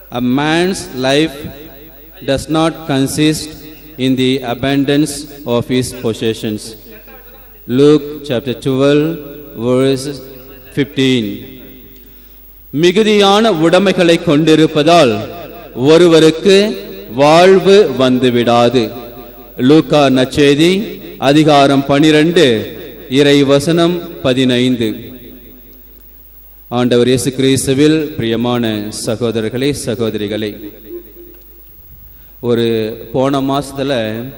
A man's life does not consist in the abundance of his possessions. Luke chapter 12, verse 15. மிகுதியான உடைமைகளை கொண்டிருப்பதால் ஒருவருக்கு வாழ்வு வந்துவிடாது லூக்கா நச்செய்தி அதிகாரம் பனிரெண்டு இறை வசனம் பதினைந்து ஆண்டவர் இயேசு கிறிஸ்துவில் பிரியமான சகோதரர்களே சகோதரிகளே ஒரு போன மாசத்துல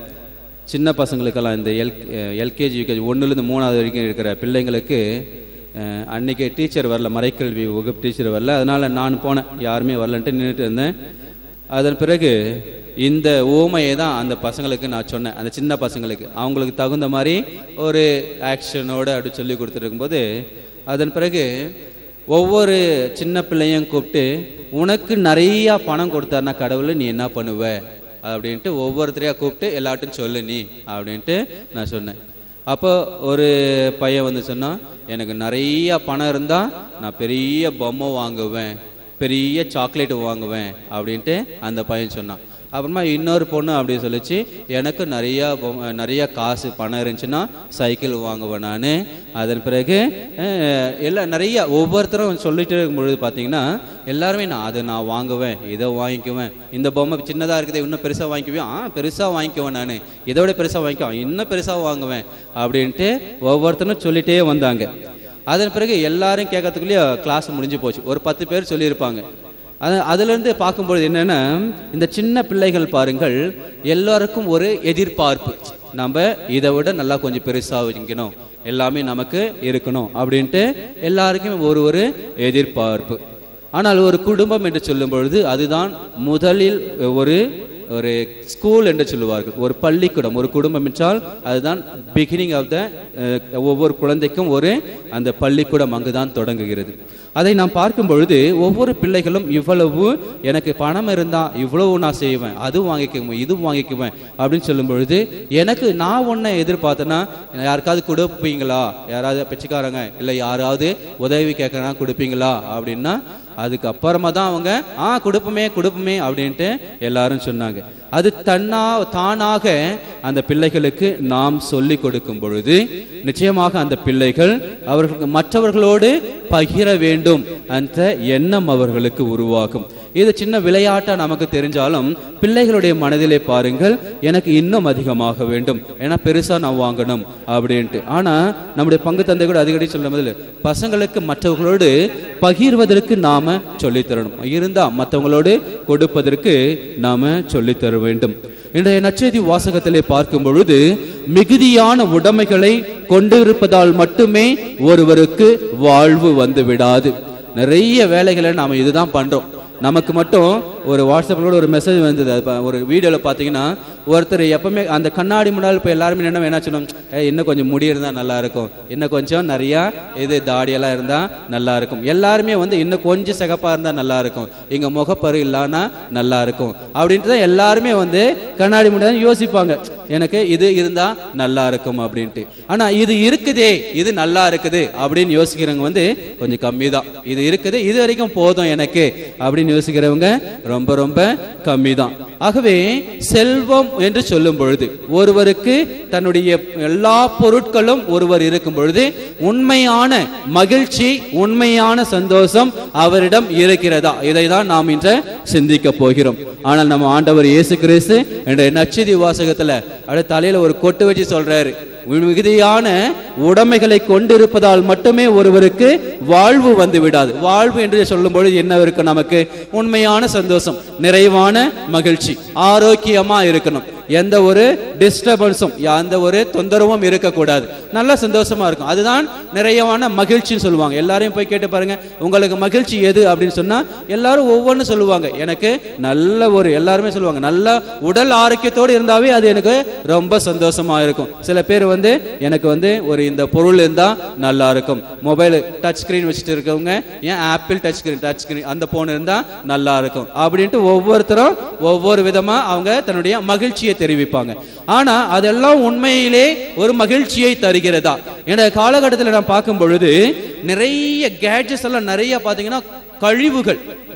சின்ன பசங்களுக்கெல்லாம் இந்த எல் எல்கேஜி யூகேஜி ஒன்றுலேருந்து மூணாவது வரைக்கும் இருக்கிற பிள்ளைங்களுக்கு அஹ், அன்னைக்கு டீச்சர் வரல மறைக்கல்வி வகுப்பு டீச்சர் வரல அதனால நான் போனேன் யாருமே வரலன்ட்டு நின்றுட்டு இருந்தேன் அதன் பிறகு இந்த ஊமையை தான் அந்த பசங்களுக்கு நான் சொன்னேன் அந்த சின்ன பசங்களுக்கு அவங்களுக்கு தகுந்த மாதிரி ஒரு ஆக்ஷனோட அப்படி சொல்லி கொடுத்துருக்கும்போது அதன் பிறகு ஒவ்வொரு சின்ன பிள்ளையும் கூப்பிட்டு உனக்கு நிறைய பணம் கொடுத்தாருன்னா கடவுள் நீ என்ன பண்ணுவ அப்படின்ட்டு ஒவ்வொருத்தரையா கூப்பிட்டு எல்லாட்டும் சொல்லு நீ அப்படின்ட்டு நான் சொன்னேன் அப்போ ஒரு பையன் வந்து சொன்னான் எனக்கு நிறைய பணம் இருந்தா நான் பெரிய பொம்மை வாங்குவேன் பெரிய சாக்லேட் வாங்குவேன் அப்படின்ட்டு அந்த பையன் சொன்னான் அப்புறமா இன்னொரு பொண்ணு அப்படி சொல்லிச்சு எனக்கு நிறைய பொம்மை- நிறைய காசு பணம் இருந்துச்சுன்னா சைக்கிள் வாங்குவேன் நான் அதன் பிறகு அஹ், எல்லாம் நிறைய ஒவ்வொருத்தரும் சொல்லிட்டு இருக்கும்பொழுது பார்த்தீங்கன்னா எல்லாருமே நான் அதை நான் வாங்குவேன் இதை வாங்கிக்குவேன் இந்த பொம்மை சின்னதாக இருக்குது இன்னும் பெருசாக வாங்கிக்குவேன் ஆ பெருசாக வாங்கிக்குவேன் நான் இதோட பெருசாக வாங்கிக்குவேன் இன்னும் பெருசாக வாங்குவேன் அப்படின்ட்டு ஒவ்வொருத்தரும் சொல்லிட்டே வந்தாங்க அதன் பிறகு எல்லாரும் கேட்கறதுக்குள்ளேயே கிளாஸ் முடிஞ்சு போச்சு ஒரு பத்து பேர் சொல்லியிருப்பாங்க அது அதுலேருந்து பார்க்கும்பொழுது என்னன்னா இந்த சின்ன பிள்ளைகள் பாருங்கள் எல்லாருக்கும் ஒரு எதிர்பார்ப்பு நம்ம இதை விட நல்லா கொஞ்சம் பெருசாக வைக்கணும் எல்லாமே நமக்கு இருக்கணும் அப்படின்ட்டு எல்லாருக்கும் ஒரு ஒரு எதிர்பார்ப்பு ஆனால் ஒரு குடும்பம் என்று சொல்லும் பொழுது அதுதான் முதலில் ஒரு ஒரு ஸ்கூல் என்று சொல்லுவார்கள் ஒரு பள்ளிக்கூடம் ஒரு குடும்பம் என்றால் அதுதான் பிகினிங் ஆஃப் த ஒவ்வொரு குழந்தைக்கும் ஒரு அந்த பள்ளிக்கூடம் அங்குதான் தொடங்குகிறது அதை நாம் பார்க்கும் பொழுது ஒவ்வொரு பிள்ளைகளும் இவ்வளவு எனக்கு பணம் இருந்தா இவ்வளவு நான் செய்வேன் அது வாங்கிக்குவேன் இது வாங்கிக்குவேன் அப்படின்னு சொல்லும் பொழுது எனக்கு நான் ஒன்றை எதிர்பார்த்தேன்னா யாருக்காவது கொடுப்பீங்களா யாராவது பிச்சைக்காரங்க இல்லை யாராவது உதவி கேட்கறா கொடுப்பீங்களா அப்படின்னா அதுக்கப்புறமா தான் அவங்க ஆ கொடுப்போமே கொடுப்போமே அப்படின்ட்டு எல்லாரும் சொன்னாங்க அது தன்னா தானாக அந்த பிள்ளைகளுக்கு நாம் சொல்லி கொடுக்கும் பொழுது நிச்சயமாக அந்த பிள்ளைகள் அவர்களுக்கு மற்றவர்களோடு பகிர வேண்டும் அந்த எண்ணம் அவர்களுக்கு உருவாகும் இது சின்ன விளையாட்டா நமக்கு தெரிஞ்சாலும் பிள்ளைகளுடைய மனதிலே பாருங்கள் எனக்கு இன்னும் அதிகமாக வேண்டும் ஏன்னா பெருசா நான் வாங்கணும் அப்படின்ட்டு ஆனா நம்முடைய பங்கு தந்தை கூட அடிக்கடி சொல்லும் போது பசங்களுக்கு மற்றவர்களோடு பகிர்வதற்கு நாம சொல்லித் தரணும் இருந்தா மற்றவங்களோடு கொடுப்பதற்கு நாம சொல்லித் தர வேண்டும் இன்றைய நற்செய்தி வாசகத்திலே பார்க்கும் பொழுது மிகுதியான உடைமைகளை கொண்டிருப்பதால் மட்டுமே ஒருவருக்கு வாழ்வு வந்து விடாது நிறைய வேலைகளை நாம இதுதான் பண்றோம் நமக்கு மட்டும் ஒரு வாட்ஸ்அப்பில் கூட ஒரு மெசேஜ் வந்தது அது பா- ஒரு வீடியோவில் பார்த்தீங்கன்னா ஒருத்தர் எப்பவுமே அந்த கண்ணாடி முன்னால் இப்போ எல்லாருமே என்ன என்ன சொன்னோம் "ஏய், இன்னும் கொஞ்சம் முடி இருந்தால் நல்லா இருக்கும் இன்னும் கொஞ்சம் நிறையா இது தாடியெல்லாம் இருந்தால் நல்லா இருக்கும் எல்லாருமே வந்து இன்னும் கொஞ்சம் சிகப்பாக இருந்தால் நல்லா இருக்கும் இங்கே முகப்பரு இல்லைன்னா நல்லா இருக்கும் அப்படின்ட்டு தான் எல்லாருமே வந்து கண்ணாடி முன்னாடி யோசிப்பாங்க எனக்கு இது இருந்தா நல்லா இருக்கும் அப்படின்ட்டு ஆனா இது இருக்குதே இது நல்லா இருக்குது அப்படின்னு யோசிக்கிறவங்க வந்து கொஞ்சம் கம்மி தான் இது இருக்குது இது வரைக்கும் போதும் எனக்கு அப்படின்னு யோசிக்கிறவங்க ரொம்ப ரொம்ப கம்மி தான் ஆகவே செல்வம் என்று சொல்லும் பொழுது ஒருவருக்கு தன்னுடைய எல்லா பொருட்களும் ஒருவர் இருக்கும் பொழுது உண்மையான மகிழ்ச்சி உண்மையான சந்தோஷம் அவரிடம் இருக்கிறதா இதை தான் நாம் இன்று சிந்திக்க போகிறோம் ஆனால் நம்ம ஆண்டவர் இயேசு கிறிஸ்து என்ற நச்சதி வாசகத்துல அப்படியே தலையில ஒரு கொட்டு வச்சு சொல்றாரு மிகுதியான உடைமைகளை கொண்டிருப்பதால் மட்டுமே ஒருவருக்கு வாழ்வு வந்து விடாது வாழ்வு என்று சொல்லும் பொழுது என்ன இருக்கும் நமக்கு உண்மையான சந்தோஷம் நிறைவான மகிழ்ச்சி ஆரோக்கியமா இருக்கணும் எந்த ஒரு டிஸ்டர்பன்ஸும் எந்த ஒரு தொந்தரவும் இருக்கக்கூடாது நல்ல சந்தோஷமா இருக்கும் அதுதான் நிறையவான மகிழ்ச்சின்னு சொல்லுவாங்க எல்லாரையும் போய் கேட்டு பாருங்க உங்களுக்கு மகிழ்ச்சி எது அப்படின்னு சொன்னா எல்லாரும் ஒவ்வொன்றும் சொல்லுவாங்க எனக்கு நல்ல ஒரு எல்லாருமே சொல்லுவாங்க நல்ல உடல் ஆரோக்கியத்தோடு இருந்தாவே அது எனக்கு ரொம்ப சந்தோஷமா இருக்கும் சில பேர் வந்து எனக்கு வந்து ஒரு இந்த பொருள் இருந்தா நல்லா இருக்கும் மொபைல் டச் ஸ்கிரீன் வச்சுட்டு இருக்கவங்க ஏன் Apple touch screen touch screen அந்த போன் இருந்தா நல்லா இருக்கும் அப்படின்ட்டு ஒவ்வொருத்தரும் ஒவ்வொரு விதமா அவங்க தன்னுடைய மகிழ்ச்சியை தெரிவிப்பாங்க ஆனா அதெல்லாம் உண்மையிலே ஒரு மகிழ்ச்சியை தருகிறதா என்ற காலகட்டத்தில் நான் பார்க்கும் பொழுது நிறைய கேட்ஜெட்ஸ் எல்லாம் நிறைய பாத்தீங்கன்னா கழிவுகள்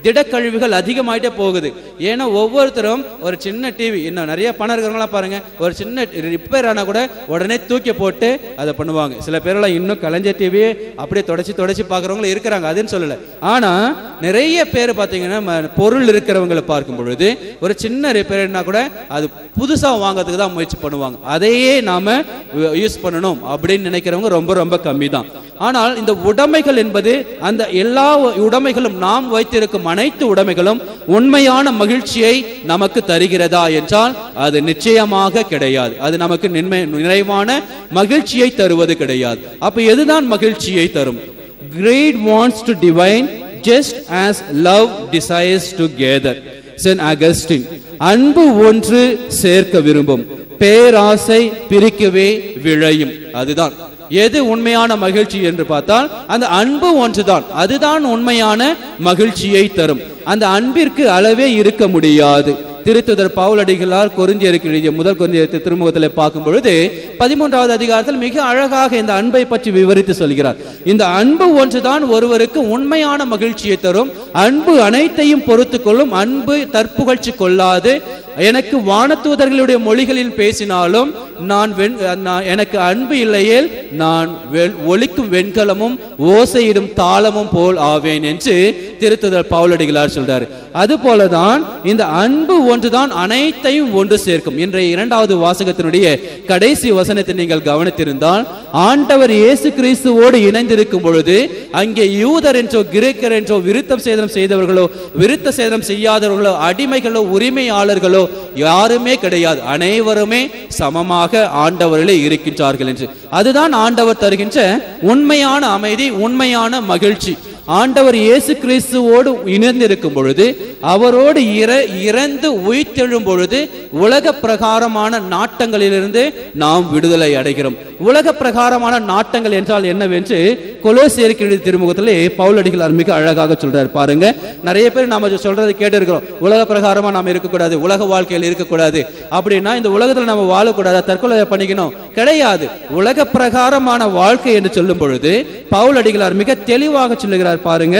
திடக்கழிவுகள் அதிகமாயிட்டே போகுது ஏன்னா ஒவ்வொருத்தரும் ஒரு சின்ன டிவி இன்னும் நிறைய பணம் இருக்கிறவங்களாம் பாருங்க ஒரு சின்ன ரிப்பேர் ஆனா கூட உடனே தூக்கி போட்டு அதை பண்ணுவாங்க சில பேரெல்லாம் இன்னும் கலைஞ்ச டிவியே அப்படியே தொடச்சி தொடச்சி பார்க்குறவங்களும் இருக்கிறாங்க அதுன்னு சொல்லலை ஆனா நிறைய பேர் பார்த்தீங்கன்னா ம- பொருள் இருக்கிறவங்களை பார்க்கும் பொழுது ஒரு சின்ன ரிப்பேர்னா கூட அது புதுசா வாங்குறதுக்கு தான் முயற்சி பண்ணுவாங்க அதையே நாம யூஸ் பண்ணணும் அப்படின்னு நினைக்கிறவங்க ரொம்ப ரொம்ப கம்மி தான் ஆனால் இந்த உடைமைகள் என்பது அந்த எல்லா உடைமைகளும் நாம் வைத்திருக்கும் அனைத்து உடைமைகளும் உண்மையான மகிழ்ச்சியை நமக்கு தருகிறதா என்றால் அது நிச்சயமாக கிடையாது அது நமக்கு நின்மை நிறைவான மகிழ்ச்சியை தருவது கிடையாது அப்ப எதுதான் மகிழ்ச்சியை தரும் great wants to divine just as love desires to gather saint Augustine அன்பு ஒன்று சேர்க்க விரும்பும் பேராசை பிரிக்கவே விழையும் அதுதான் எது உண்மையான மகிழ்ச்சி என்று பார்த்தால் அந்த அன்பு ஒன்றுதான் அதுதான் உண்மையான மகிழ்ச்சியை தரும் அந்த அன்பிற்கு அளவே இருக்க முடியாது திருத்துதர் பவுலடிகளார் கொரிந்தியருக்கு எழுதிய முதல் கொரிந்தியர் திருமுகத்தில் பார்க்கும் பொழுது பதிமூன்றாவது அதிகாரத்தில் மிக அழகாக இந்த அன்பை பற்றி விவரித்து சொல்கிறார் இந்த அன்பு ஒன்றுதான் ஒருவருக்கு உண்மையான மகிழ்ச்சியை தரும் அன்பு அனைத்தையும் பொறுத்து கொள்ளும் அன்பு தற்புகழ்ச்சி கொள்ளாது எனக்கு வானதூதர்களுடைய மொழிகளில் பேசினாலும் நான் வெண் நான் எனக்கு அன்பு இல்லையேல் நான் வெ- ஒலிக்கும் வெண்கலமும் ஓசையிடும் தாளமும் போல் ஆவேன் என்று திருத்துதர் பவுலடிகளார் சொல்றாரு அது போலதான் இந்த அன்பு ஒன்றுதான் அனைத்தையும் ஒன்று சேர்க்கும் இன்றைய இரண்டாவது வாசகத்தினுடைய கடைசி வசனத்தை நீங்கள் கவனித்திருந்தால் ஆண்டவர் இயேசு கிறிஸ்துவோடு இணைந்திருக்கும் பொழுது அங்கே யூதர் என்றோ கிரேக்கர் என்றோ விருத்தம் சேதனம் செய்தவர்களோ விருத்த சேதனம் செய்யாதவர்களோ அடிமைகளோ உரிமையாளர்களோ யாருமே கிடையாது அனைவருமே சமமாக ஆண்டவர்களே இருக்கின்றார்கள் என்று அதுதான் ஆண்டவர் தருகின்ற உண்மையான அமைதி உண்மையான மகிழ்ச்சி ஆண்டவர் இயேசு கிறிஸ்துவோடு இணைந்திருக்கும் பொழுது அவரோடு இற இறந்து உயிர்த்தெழும் பொழுது உலக பிரகாரமான நாட்டங்களிலிருந்து நாம் விடுதலை அடைகிறோம் உலக பிரகாரமான நாட்டங்கள் என்றால் என்னவென்று கொலோசியருக்கு எழுதிய திருமுகத்திலே பவுலடிகளார் மிக அழகாக சொல்றாரு பாருங்க நிறைய பேர் நாம சொல்றதை கேட்டு இருக்கிறோம் உலக பிரகாரமா நாம இருக்கக்கூடாது உலக வாழ்க்கையில் இருக்கக்கூடாது அப்படின்னா இந்த உலகத்துல நம்ம வாழக்கூடாது தற்கொலை பண்ணிக்கணும் கிடையாது உலக பிரகாரமான வாழ்க்கை என்று சொல்லும் பொழுது பவுலடிகளார் மிக தெளிவாக சொல்லுகிறார் பாருங்க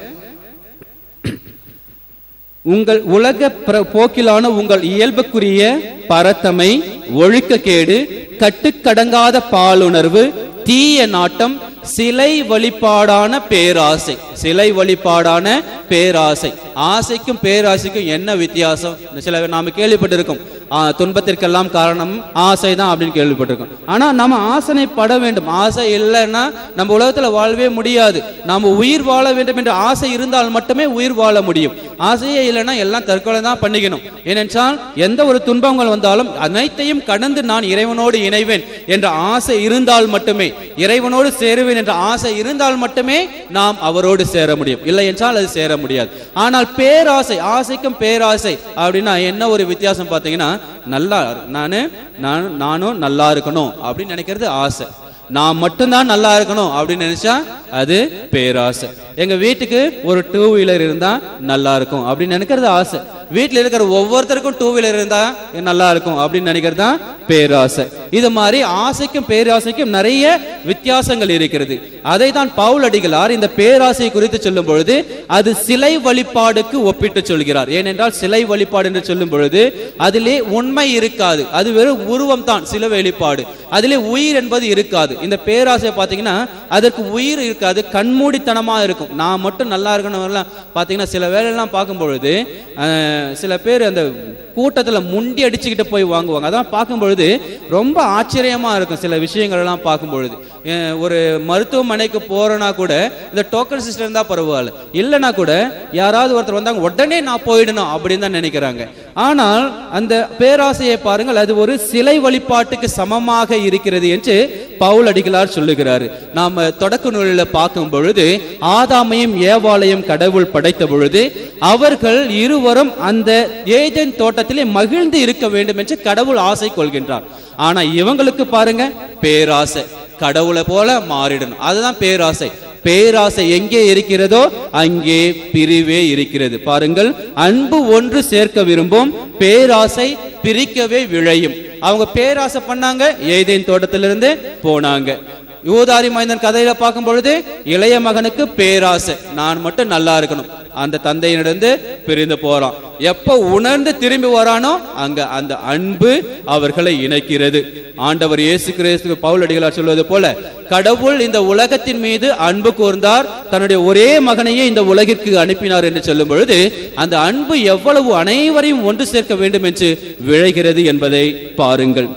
உங்கள் உலக பிர- போக்கிலான உங்கள் இயல்புக்குரிய பரத்தமை ஒழுக்கக்கேடு கட்டுக்கடங்காத பாலுணர்வு தீய நாட்டம் சிலை வழிபாடான பேராசை சிலை வழிபாடான பேராசை ஆசைக்கும் பேராசைக்கும் என்ன வித்தியாசம் சில நாம கேள்விப்பட்டிருக்கோம் ஆ, துன்பத்திற்கெல்லாம் காரணம் ஆசை தான் அப்படின்னு கேள்விப்பட்டிருக்கோம் ஆனா நம்ம ஆசனைப்பட வேண்டும் ஆசை இல்லைன்னா நம்ம உலகத்துல வாழவே முடியாது நாம உயிர் வாழ வேண்டும் என்ற ஆசை இருந்தால் மட்டுமே உயிர் வாழ முடியும் ஆசையே இல்லைன்னா எல்லாம் தற்கொலை தான் பண்ணிக்கணும் ஏனென்றால் எந்த ஒரு துன்பங்கள் வந்தாலும் அனைத்தையும் கடந்து நான் இறைவனோடு இணைவேன் என்ற ஆசை இருந்தால் மட்டுமே இறைவனோடு சேருவேன் என்ற ஆசை இருந்தால் மட்டுமே நாம் அவரோடு சேர முடியும் இல்லை என்றால் அது சேர முடியாது ஆனால் பேராசை ஆசைக்கும் பேராசை அப்படின்னா என்ன ஒரு வித்தியாசம் பார்த்தீங்கன்னா நல்லா நானு நான் நானும் நல்லா இருக்கணும் அப்படின்னு நினைக்கிறது ஆசை நான் மட்டும்தான் நல்லா இருக்கணும் அப்படின்னு நினைச்சா அது பேராசை எங்க வீட்டுக்கு ஒரு டூ வீலர் இருந்தா நல்லா இருக்கும் அப்படின்னு நினைக்கிறது ஆசை வீட்டில் இருக்கிற ஒவ்வொருத்தருக்கும் டூ வீலர் இருந்தா நல்லா இருக்கும் அப்படின்னு நினைக்கிறது தான் பேராசை இது மாதிரி ஆசைக்கும் பேராசைக்கும் நிறைய வித்தியாசங்கள் இருக்கிறது அதை தான் பவுல் அடிகளார் இந்த பேராசை குறித்து சொல்லும் பொழுது அது சிலை வழிபாடுக்கு ஒப்பிட்டு சொல்கிறார் ஏனென்றால் சிலை வழிபாடு என்று சொல்லும் பொழுது அதிலே உண்மை இருக்காது அது வெறும் உருவம் தான் சிலை வழிபாடு அதிலே உயிர் என்பது இருக்காது இந்த பேராசை பார்த்தீங்கன்னா அதற்கு உயிர் இருக்காது கண்மூடித்தனமா இருக்கும் நான் மட்டும் நல்லா இருக்கணும்லாம் பார்த்தீங்கன்னா சில வேலையெல்லாம் பார்க்கும் பொழுது அஹ், சில பேர் அந்த கூட்டத்துல முண்டி அடிச்சுக்கிட்டு போய் வாங்குவாங்க அதான் பார்க்கும் பொழுது ரொம்ப ஆச்சரியமா இருக்கும் சில விஷயங்கள் எல்லாம் பார்க்கும் பொழுது அஹ், ஒரு மருத்துவமனைக்கு போறேன்னா கூட இந்த டோக்கன் சிஸ்டம் தான் பரவாயில்ல இல்லைன்னா கூட யாராவது ஒருத்தர் வந்தாங்க உடனே நான் போயிடணும் அப்படின்னு தான் நினைக்கிறாங்க ஆனால் அந்த பேராசையை பாருங்கள் அது ஒரு சிலை வழிபாட்டுக்கு சமமாக இருக்கிறது என்று பவுல் அடிகளார் சொல்லுகிறாரு நாம தொடக்க நூலில் பார்க்கும் பொழுது ஆதாமையும் ஏவாளையும் கடவுள் படைத்த பொழுது அவர்கள் இருவரும் அந்த ஏதேன் தோட்டத்திலே மகிழ்ந்து இருக்க வேண்டும் என்று கடவுள் ஆசை கொள்கின்றார் ஆனா இவங்களுக்கு பாருங்க பேராசை கடவுளை போல மாறிடணும் அதுதான் பேராசை பேராசை எங்கே இருக்கிறதோ அங்கே பிரிவே இருக்கிறது பாருங்கள் அன்பு ஒன்று சேர்க்க விரும்பும் பேராசை பிரிக்கவே விழையும் அவங்க பேராசை பண்ணாங்க ஏதேன் தோட்டத்திலிருந்து போனாங்க யூதாரி மைந்தன் கதையில பார்க்கும் பொழுது இளைய மகனுக்கு பேராசை நான் மட்டும் நல்லா இருக்கணும் அந்த தந்தையினிடந்து பிரிந்து போறான் எப்போ உணர்ந்து திரும்பி வரானோ அங்க அந்த அன்பு அவர்களை இணைக்கிறது ஆண்டவர் இயேசு கிறிஸ்து பவுலடிகளார் சொல்வது போல கடவுள் இந்த உலகத்தின் மீது அன்பு கூர்ந்தார் தன்னுடைய ஒரே மகனையே இந்த உலகிற்கு அனுப்பினார் என்று சொல்லும் பொழுது அந்த அன்பு எவ்வளவு அனைவரையும் ஒன்று சேர்க்க வேண்டும் என்று விழைகிறது என்பதை பாருங்கள்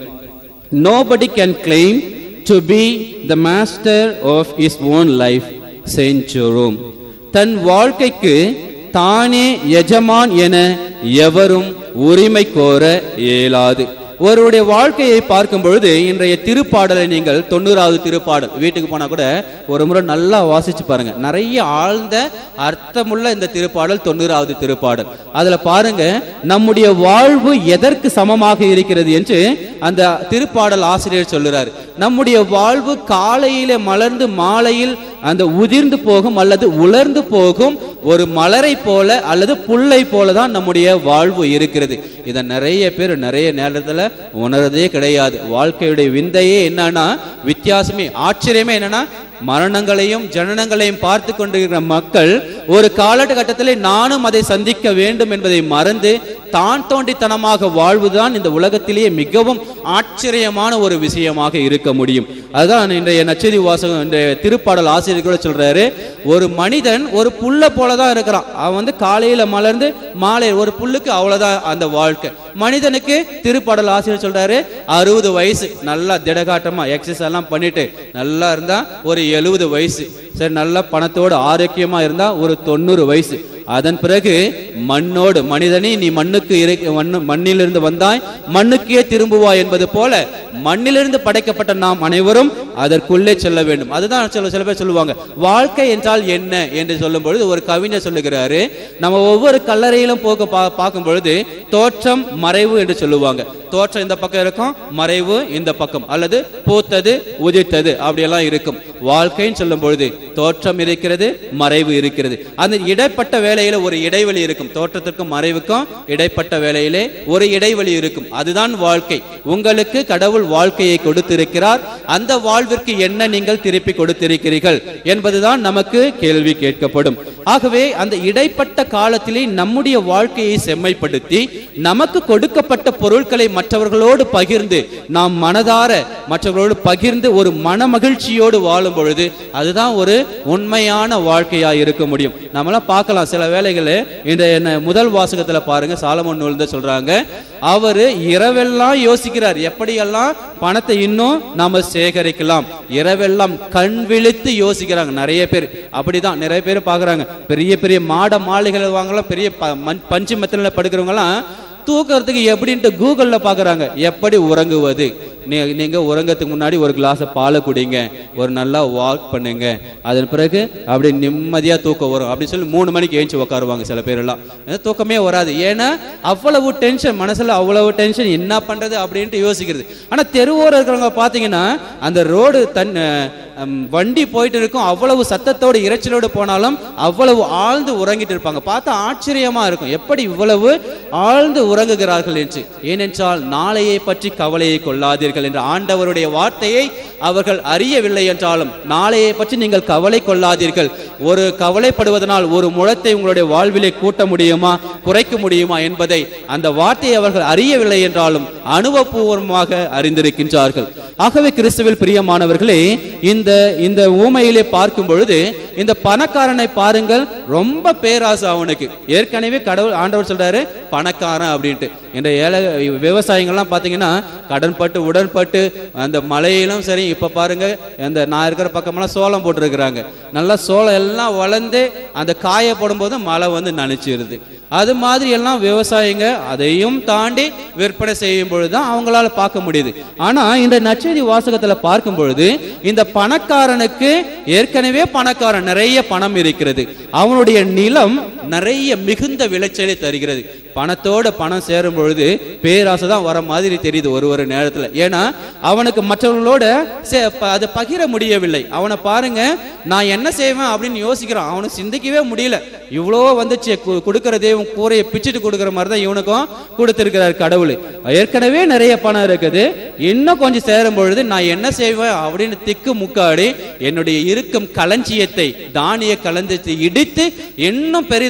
Nobody can claim to be the master of his own life, Saint Jerome. தன் வாழ்க்கைக்கு தானே எஜமான் என எவரும் உரிமை கோர இயலாது ஒருவருடைய வாழ்க்கையை பார்க்கும் பொழுது இன்றைய திருப்பாடலை நீங்கள் தொண்ணூறாவது திருப்பாடல் வீட்டுக்கு போனா கூட ஒரு முறை நல்லா வாசிச்சு பாருங்க நிறைய ஆழ்ந்த அர்த்தமுள்ள இந்த திருப்பாடல் தொண்ணூறாவது திருப்பாடல் அதுல பாருங்க நம்முடைய வாழ்வு எதற்கு சமமாக இருக்கிறது என்று அந்த திருப்பாடல் ஆசிரியர் சொல்லுறாரு நம்முடைய வாழ்வு காலையிலே மலர்ந்து மாலையில் அந்த உதிர்ந்து போகும் அல்லது உலர்ந்து போகும் ஒரு மலரை போல அல்லது புல்லை போல தான் நம்முடைய வாழ்வு இருக்கிறது இதை நிறைய பேர் நிறைய நேரத்துல உணர்றதே கிடையாது வாழ்க்கையுடைய விந்தையே என்னன்னா வித்தியாசமே ஆச்சரியமே என்னன்னா மரணங்களையும் ஜனனங்களையும் பார்த்து கொண்டிருக்கிற மக்கள் ஒரு காலகட்டத்திலே நானும் அதை சந்திக்க வேண்டும் என்பதை மறந்து தான் தோண்டித்தனமாக வாழ்வுதான் இந்த உலகத்திலேயே மிகவும் ஆச்சரியமான ஒரு விஷயமாக இருக்க முடியும் அதுதான் இன்றைய நச்செய்தி வாசகம் இன்றைய திருப்பாடல் ஆசிரியர் கூட சொல்றாரு ஒரு மனிதன் ஒரு புல்ல போலதான் இருக்கிறான் அவன் வந்து காலையில மலர்ந்து மாலை ஒரு புல்லுக்கு அவ்வளவுதான் அந்த வாழ்க்கை மனிதனுக்கு திருப்பாடல் ஆசிரியர் சொல்றாரு அறுபது வயசு நல்லா திடகாட்டமா எக்ஸசைஸ் எல்லாம் பண்ணிட்டு நல்லா இருந்தா ஒரு எழுபது வயசு சரி நல்லா பணத்தோடு ஆரோக்கியமா இருந்தா ஒரு தொண்ணூறு வயசு அதன் பிறகு மண்ணோடு மனிதனே நீ மண்ணுக்கு இறை- மண்ணு மண்ணிலிருந்து வந்தாய் மண்ணுக்கே திரும்புவாய் என்பது போல மண்ணிலிருந்து படைக்கப்பட்ட நாம் அனைவரும் அதற்குள்ளே செல்ல வேண்டும் அதுதான் சில சில பேர் சொல்லுவாங்க வாழ்க்கை என்றால் என்ன என்று சொல்லும் பொழுது ஒரு கவிஞர் சொல்லுகிறாரு நம்ம ஒவ்வொரு கல்லறையிலும் போக பா- பார்க்கும் பொழுது தோற்றம் மறைவு என்று சொல்லுவாங்க தோற்றம் இந்த பக்கம் இருக்கும் மறைவு இந்த பக்கம் அல்லது பூத்தது உதித்தது அப்படியெல்லாம் இருக்கும் வாழ்க்கைன்னு சொல்லும் பொழுது தோற்றம் இருக்கிறது மறைவு இருக்கிறது அந்த இடைப்பட்ட வேலையில ஒரு இடைவெளி இருக்கும் தோற்றத்திற்கும் மறைவுக்கும் இடைப்பட்ட வேலையிலே ஒரு இடைவெளி இருக்கும் அதுதான் வாழ்க்கை உங்களுக்கு கடவுள் வாழ்க்கையை கொடுத்திருக்கிறார் அந்த வாழ்விற்கு என்ன நீங்கள் திருப்பி கொடுத்திருக்கிறீர்கள் என்பதுதான் நமக்கு கேள்வி கேட்கப்படும் ஆகவே அந்த இடைப்பட்ட காலத்திலே நம்முடைய வாழ்க்கையை செம்மைப்படுத்தி நமக்கு கொடுக்கப்பட்ட பொருட்களை மற்றவர்களோடு பகிர்ந்து நாம் மனதார மற்றவர்களோடு பகிர்ந்து ஒரு மன மகிழ்ச்சியோடு வாழும் பொழுது அதுதான் ஒரு உண்மையான வாழ்க்கையா இருக்க முடியும் நம்மளாம் பார்க்கலாம் சில வேளைகளில் இந்த என்ன முதல் வாசகத்துல பாருங்க சாலமன் நூல் தான் சொல்றாங்க அவரு இரவெல்லாம் யோசிக்கிறார் எப்படியெல்லாம் பணத்தை இன்னும் நாம சேகரிக்கலாம் இரவெல்லாம் கண் விழித்து யோசிக்கிறாங்க நிறைய பேர் அப்படிதான் நிறைய பேர் பார்க்கறாங்க பெரிய பெரிய மாட மாளிகைகள் வாங்கலாம் பெரிய ப- மண்- பஞ்சு மெத்தனில் படுக்கிறவங்கலாம் தூக்கறதுக்கு எப்படின்ட்டு கூகுள்ல பார்க்கறாங்க எப்படி உறங்குவது நீ நீங்க உறங்கறதுக்கு முன்னாடி ஒரு கிளாஸ் பாலை குடிங்க ஒரு நல்லா வாக் பண்ணுங்க அதன் பிறகு அப்படி நிம்மதியா தூக்கம் வரும் அப்படின்னு சொல்லி மூணு மணிக்கு ஏஞ்சி உட்காருவாங்க சில பேர் எல்லாம் ஏன்னா தூக்கமே வராது ஏன்னா அவ்வளவு டென்ஷன் மனசுல அவ்வளவு டென்ஷன் என்ன பண்றது அப்படின்ட்டு யோசிக்கிறது ஆனா தெருவோரம் இருக்கிறவங்க பாத்தீங்கன்னா அந்த ரோடு தன் அம், வண்டி போயிட்டு இருக்கும் அவ்வளவு சத்தத்தோடு இரைச்சலோடு போனாலும் அவ்வளவு ஆழ்ந்து உறங்கிட்டு இருப்பாங்க பார்த்தா ஆச்சரியமா இருக்கும் எப்படி இவ்வளவு ஆழ்ந்து உறங்குகிறார்கள் என்று ஏனென்றால் நாளையை பற்றி கவலையை கொள்ளாதீர்கள் என்ற ஆண்டவருடைய வார்த்தையை அவர்கள் அறியவில்லை என்றாலும் நாளையை பற்றி நீங்கள் கவலை கொள்ளாதீர்கள் ஒரு கவலைப்படுவதனால் ஒரு முழத்தை உங்களுடைய வாழ்விலே கூட்ட முடியுமா குறைக்க முடியுமா என்பதை அந்த வார்த்தையை அவர்கள் அறியவில்லை என்றாலும் அனுபவபூர்வமாக அறிந்திருக்கின்றார்கள் ஆகவே கிறிஸ்துவில் பிரியமானவர்களே இந்த இந்த ஊமையிலே பார்க்கும் பொழுது இந்த பணக்காரனை பாருங்கள் ரொம்ப பேராசை அவனுக்கு ஏற்கனவே கடவுள் ஆண்டவர் சொல்றாரு பணக்காரன் அப்படின்ட்டு இந்த ஏழை விவசாயிகள்லாம் பார்த்தீங்கன்னா கடன்பட்டு உடன்பட்டு அந்த மலையிலும் சரி இப்ப பாருங்க இந்த நான் இருக்கிற பக்கமெல்லாம் சோளம் போட்டிருக்கிறாங்க நல்லா சோளம் எல்லாம் வளர்ந்து அந்த காய போடும்போது மழை வந்து நனைச்சிருது அது மாதிரி எல்லாம் விவசாயிங்க அதையும் தாண்டி விற்பனை செய்யும் பொழுது தான் அவங்களால பார்க்க முடியுது ஆனா இந்த நச்செய்தி வாசகத்துல பார்க்கும் பொழுது இந்த பணக்காரனுக்கு ஏற்கனவே பணக்காரன் நிறைய பணம் இருக்கிறது அவனுடைய நிலம் நிறைய மிகுந்த விளைச்சலை தருகிறது பணத்தோட பணம் சேரும் பொழுது பேராசை தான் வர மாதிரி தெரியுது ஒரு ஒரு நேரத்துல ஏன்னா அவனுக்கு மற்றவர்களோட சே- ப- அதை பகிர முடியவில்லை அவனை பாருங்க நான் என்ன செய்வேன் அப்படின்னு யோசிக்கிறான் அவனுக்கு சிந்திக்கவே முடியல இவ்வளோ வந்துச்சு கு- கொடுக்கறதே இவன் கூரையை பிச்சுட்டு கொடுக்குற மாதிரி தான் இவனுக்கும் கொடுத்திருக்கிறார் கடவுள் ஏற்கனவே நிறைய பணம் இருக்குது இன்னும் கொஞ்சம் சேரும் பொழுது நான் என்ன செய்வேன் அப்படின்னு திக்கு முக்காடி என்னுடைய இருக்கும் களஞ்சியத்தை தானிய களஞ்சியத்தை இடித்து இன்னும் பெரிதாக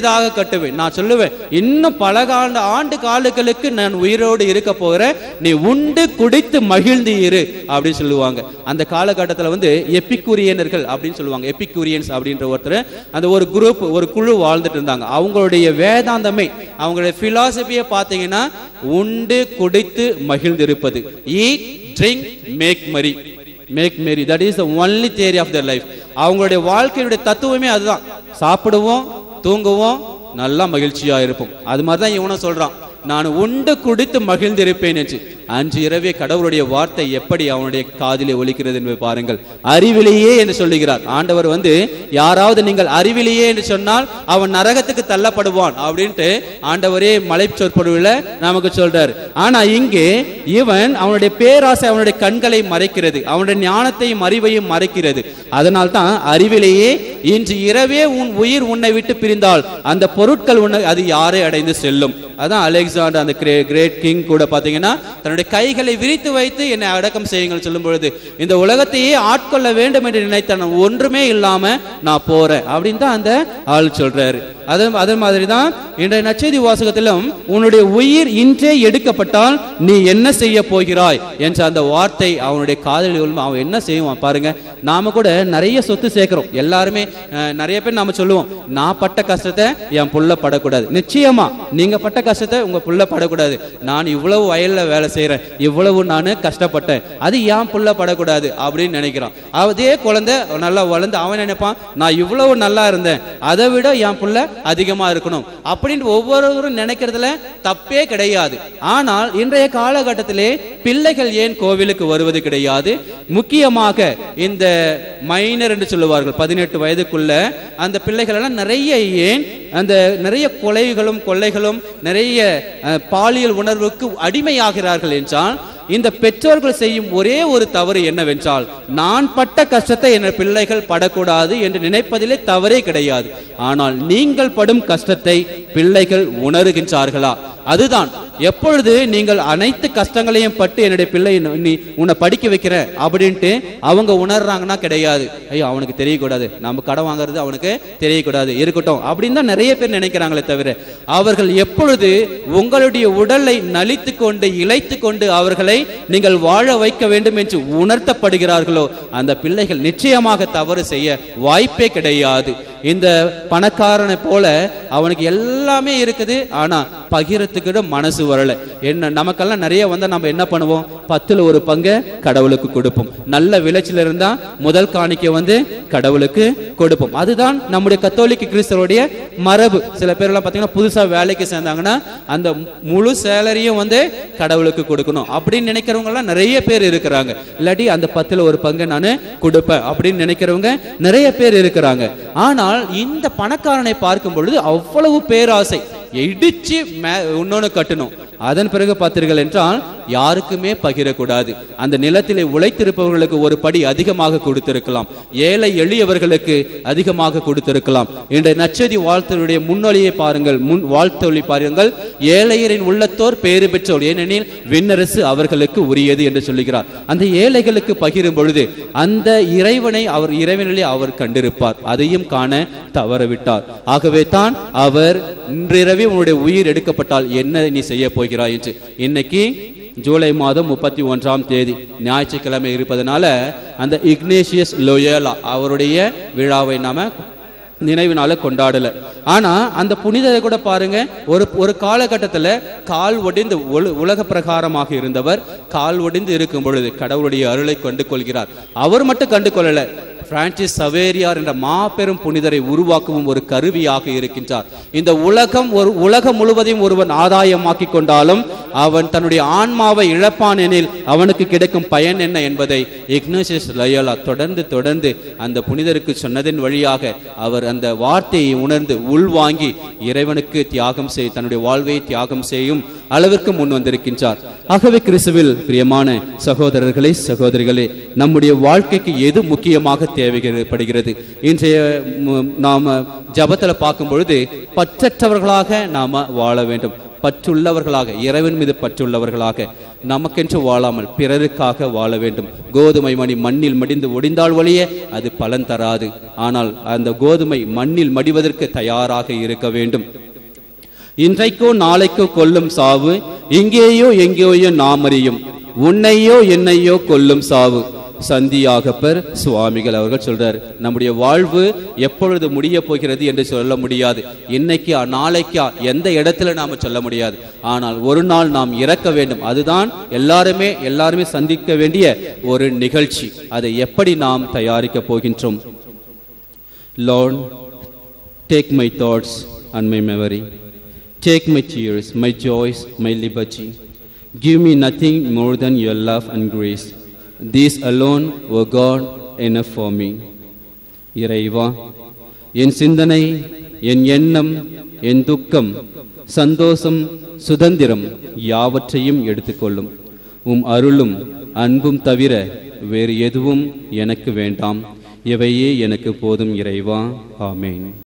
உயிராக கட்டுவேன் நான் சொல்லுவேன் இன்னும் பல கால ஆண்டு காலங்களுக்கு நான் உயிரோடு இருக்க போகிறேன் நீ உண்டு குடித்து மகிழ்ந்து இரு அப்படின்னு சொல்லுவாங்க அந்த காலகட்டத்தில் வந்து எப்பிக்குரியனர்கள் அப்படின்னு சொல்லுவாங்க எப்பிக்குரியன்ஸ் அப்படின்ற ஒருத்தர் அந்த ஒரு குரூப் ஒரு குழு வாழ்ந்துட்டு இருந்தாங்க அவங்களுடைய வேதாந்தமே அவங்களுடைய பிலாசபியை பார்த்தீங்கன்னா உண்டு குடித்து மகிழ்ந்திருப்பது eat drink make merry make merry that is the only theory of their life அவங்களுடைய வாழ்க்கையுடைய தத்துவமே அதுதான் சாப்பிடுவோம் தூங்குவோம் நல்லா மகிழ்ச்சியா இருப்போம் அது மாதிரி தான் இவனும் சொல்றான் நான் உண்டு குடித்து மகிழ்ந்திருப்பேன் என்று அன்று இரவே கடவுளுடைய வார்த்தை எப்படி அவனுடைய காதிலே ஒலிக்கிறது என்பதை பாருங்கள் அறிவிலேயே என்று சொல்லுகிறார் ஆண்டவர் வந்து யாராவது நீங்கள் அறிவிலேயே என்று சொன்னால் அவன் நரகத்துக்கு தள்ளப்படுவான் அப்படின்ட்டு ஆண்டவரே மலை சொற்பொழிவுல நமக்கு சொல்றாரு ஆனா இங்கே இவன் அவனுடைய பேராசை அவனுடைய கண்களை மறைக்கிறது அவனுடைய ஞானத்தையும் அறிவையும் மறைக்கிறது அதனால் தான் அறிவிலேயே இன்று இரவே உன் உயிர் உன்னை விட்டு பிரிந்தால் அந்த பொருட்கள் உன்னை அது யாரை அடைந்து செல்லும் அதான் அலெக்சாண்டர் அந்த கிரேட் கிங் கூட பாத்தீங்கன்னா தன்னுடைய கைகளை விரித்து வைத்து என்னை அடக்கம் செய்யுங்கள் சொல்லும் பொழுது இந்த உலகத்தையே ஆட்கொள்ள வேண்டும் என்று நினைத்த நான் ஒன்றுமே இல்லாம நான் போறேன் அப்படின்னு தான் அந்த ஆள் சொல்றாரு அது அதே மாதிரி தான் இன்றைய நச்செய்தி வாசகத்திலும் உன்னுடைய உயிர் இன்றே எடுக்கப்பட்டால் நீ என்ன செய்ய போகிறாய் என்ற அந்த வார்த்தை அவனுடைய காதலி அவன் என்ன செய்வான் பாருங்க நாம கூட நிறைய சொத்து சேர்க்கிறோம் எல்லாருமே அஹ், நிறைய பேர் நாம சொல்லுவோம் நான் பட்ட கஷ்டத்தை என் புள்ள படக்கூடாது நிச்சயமா நீங்க பட்ட கஷ்டத்தை உங்க புள்ள படக்கூடாது நான் இவ்வளவு வயல்ல வேலை செய்யறேன் இவ்வளவு நான் கஷ்டப்பட்டேன் அது என் புள்ள படக்கூடாது அப்படின்னு நினைக்கிறான் அதே குழந்தை நல்லா வளர்ந்து அவன் நினைப்பான் நான் இவ்வளவு நல்லா இருந்தேன் அதை விட என் புள்ள அதிகமா இருக்கணும் அப்படின்னு ஒவ்வொருவரும் நினைக்கிறதுல தப்பே கிடையாது ஆனால் இன்றைய காலகட்டத்திலே பிள்ளைகள் ஏன் கோவிலுக்கு வருவது கிடையாது முக்கியமாக இந்த மைனர் என்று சொல்லுவார்கள் பதினெட்டு வயதுக்குள்ள அந்த பிள்ளைகள் எல்லாம் நிறைய ஏன் அந்த நிறைய கொலைகளும் கொள்ளைகளும் நிறைய அஹ், பாலியல் உணர்வுக்கு அடிமையாகிறார்கள் என்றால் இந்த பெற்றோர்கள் செய்யும் ஒரே ஒரு தவறு என்னவென்றால் நான் பட்ட கஷ்டத்தை என் பிள்ளைகள் படக்கூடாது என்று நினைப்பதிலே தவறே கிடையாது ஆனால் நீங்கள் படும் கஷ்டத்தை பிள்ளைகள் உணருகின்றார்களா அதுதான் எப்பொழுது நீங்கள் அனைத்து கஷ்டங்களையும் பட்டு என்னுடைய பிள்ளை நீ உன்னை படிக்க வைக்கிற அப்படின்ட்டு அவங்க உணர்றாங்கன்னா கிடையாது ஐயோ அவனுக்கு தெரியக்கூடாது நம்ம கடன் வாங்குறது அவனுக்கு தெரியக்கூடாது இருக்கட்டும் அப்படின்னு தான் நிறைய பேர் நினைக்கிறாங்களே தவிர அவர்கள் எப்பொழுது உங்களுடைய உடலை நலித்து கொண்டு இழைத்து கொண்டு அவர்களை நீங்கள் வாழ வைக்க வேண்டும் என்று உணர்த்தப்படுகிறார்களோ அந்த பிள்ளைகள் நிச்சயமாக தவறு செய்ய வாய்ப்பே கிடையாது இந்த பணக்காரனை போல அவனுக்கு எல்லாமே இருக்குது ஆனா பகிரத்துக்கு கூட மனசு வரல என்ன நமக்கெல்லாம் நிறைய வந்தா நம்ம என்ன பண்ணுவோம் பத்துல ஒரு பங்கை கடவுளுக்கு கொடுப்போம் நல்ல விளைச்சல் இருந்தா முதல் காணிக்கை வந்து கடவுளுக்கு கொடுப்போம் அதுதான் நம்முடைய கத்தோலிக்க கிறிஸ்தவருடைய மரபு சில பேர் எல்லாம் பாத்தீங்கன்னா புதுசா வேலைக்கு சேர்ந்தாங்கன்னா அந்த முழு சேலரியும் வந்து கடவுளுக்கு கொடுக்கணும் அப்படின்னு நினைக்கிறவங்க எல்லாம் நிறைய பேர் இருக்கிறாங்க இல்லாட்டி அந்த பத்துல ஒரு பங்கை நான் கொடுப்பேன் அப்படின்னு நினைக்கிறவங்க நிறைய பேர் இருக்கிறாங்க ஆனால் இந்த பணக்காரனை பார்க்கும் பொழுது அவ்வளவு பேராசை இடிச்சு மே- இன்னொன்னு கட்டணும் அதன் பிறகு பார்த்தீர்கள் என்றால் யாருக்குமே பகிரக்கூடாது அந்த நிலத்திலே உழைத்திருப்பவர்களுக்கு ஒரு படி அதிகமாக கொடுத்திருக்கலாம் ஏழை எளியவர்களுக்கு அதிகமாக கொடுத்திருக்கலாம் இன்றைய நச்சதி வாழ்த்தருடைய முன்னொழியை பாருங்கள் முன் வாழ்த்தொழி பாருங்கள் ஏழையரின் உள்ளத்தோர் பேறு பெற்றோர் ஏனெனில் விண்ணரசு அவர்களுக்கு உரியது என்று சொல்லுகிறார் அந்த ஏழைகளுக்கு பகிரும் பொழுது அந்த இறைவனை அவர் இறைவனிலே அவர் கண்டிருப்பார் அதையும் காண தவறவிட்டார் ஆகவே தான் அவர் இன்றிரவே உன்னுடைய உயிர் எடுக்கப்பட்டால் என்ன நீ செய்ய போகிறாய் என்று இன்னைக்கு ஜூலை மாதம் முப்பத்தி ஒன்றாம் தேதி ஞாயிற்றுக்கிழமை இருப்பதனால அந்த இக்னேஷியஸ் லோயலா அவருடைய விழாவை நாம நினைவினால கொண்டாடல ஆனா அந்த புனிதரை கூட பாருங்க ஒரு ஒரு காலகட்டத்துல கால் ஒடிந்து உல- உலக பிரகாரமாக இருந்தவர் கால் ஒடிந்து இருக்கும் பொழுது கடவுளுடைய அருளை கண்டு கொள்கிறார் அவர் மட்டும் கண்டு கொள்ளல பிரான்சிஸ் சவேரியார் என்ற மாபெரும் புனிதரை உருவாக்கவும் ஒரு கருவியாக இருக்கின்றார் இந்த உலகம் ஒரு உலகம் முழுவதையும் ஒருவன் ஆதாயமாக்கி கொண்டாலும் அவன் தன்னுடைய ஆன்மாவை இழப்பான் எனில் அவனுக்கு கிடைக்கும் பயன் என்ன என்பதை இக்னேஷியஸ் லயோலா தொடர்ந்து தொடர்ந்து அந்த புனிதருக்கு சொன்னதன் வழியாக அவர் அந்த வார்த்தையை உணர்ந்து உள்வாங்கி இறைவனுக்கு தியாகம் செய் தன்னுடைய வாழ்வை தியாகம் செய்யும் அளவிற்கு முன் வந்திருக்கின்றார் ஆகவே கிறிஸ்துவில் பிரியமான சகோதரர்களே சகோதரிகளே நம்முடைய வாழ்க்கைக்கு எது முக்கியமாக தேவைப்படுகிறது இன்றைய ம- நாம ஜபத்துல பார்க்கும் பொழுது பற்றற்றவர்களாக நாம வாழ வேண்டும் பற்றுள்ளவர்களாக இறைவன் மீது பற்றுள்ளவர்களாக நமக்கென்று வாழாமல் பிறருக்காக வாழ வேண்டும் கோதுமை மணி மண்ணில் மடிந்து ஒடிந்தால் ஒழிய அது பலன் தராது ஆனால் அந்த கோதுமை மண்ணில் மடிவதற்கு தயாராக இருக்க வேண்டும் இன்றைக்கோ நாளைக்கோ கொல்லும் சாவு இங்கேயோ எங்கேயோ நாம் அறியும் உன்னையோ என்னையோ கொல்லும் சாவு சந்தியாகப்பர் சுவாமிகள் அவர்கள் சொல்றார் நம்முடைய வாழ்வு எப்பொழுது முடிய போகிறது என்று சொல்ல முடியாது இன்னைக்கா நாளைக்கா எந்த இடத்துல நாம சொல்ல முடியாது ஆனால் ஒரு நாள் நாம் இறக்க வேண்டும் அதுதான் எல்லாருமே எல்லாருமே சந்திக்க வேண்டிய ஒரு நிகழ்ச்சி அதை எப்படி நாம் தயாரிக்க போகின்றோம் lord Take my thoughts and my memory. Take my tears, my joys, my liberty. Give me nothing more than your love and grace. These alone, O God, enough for me. இறைவா என் சிந்தனை என் எண்ணம் என் துக்கம் சந்தோஷம் சுதந்திரம் யாவற்றையும் எடுத்துக்கொள்ளும் உம் அருளும் அன்பும் தவிர வேறு எதுவும் எனக்கு வேண்டாம் இவையே எனக்கு போதும் இறைவா ஆமேன்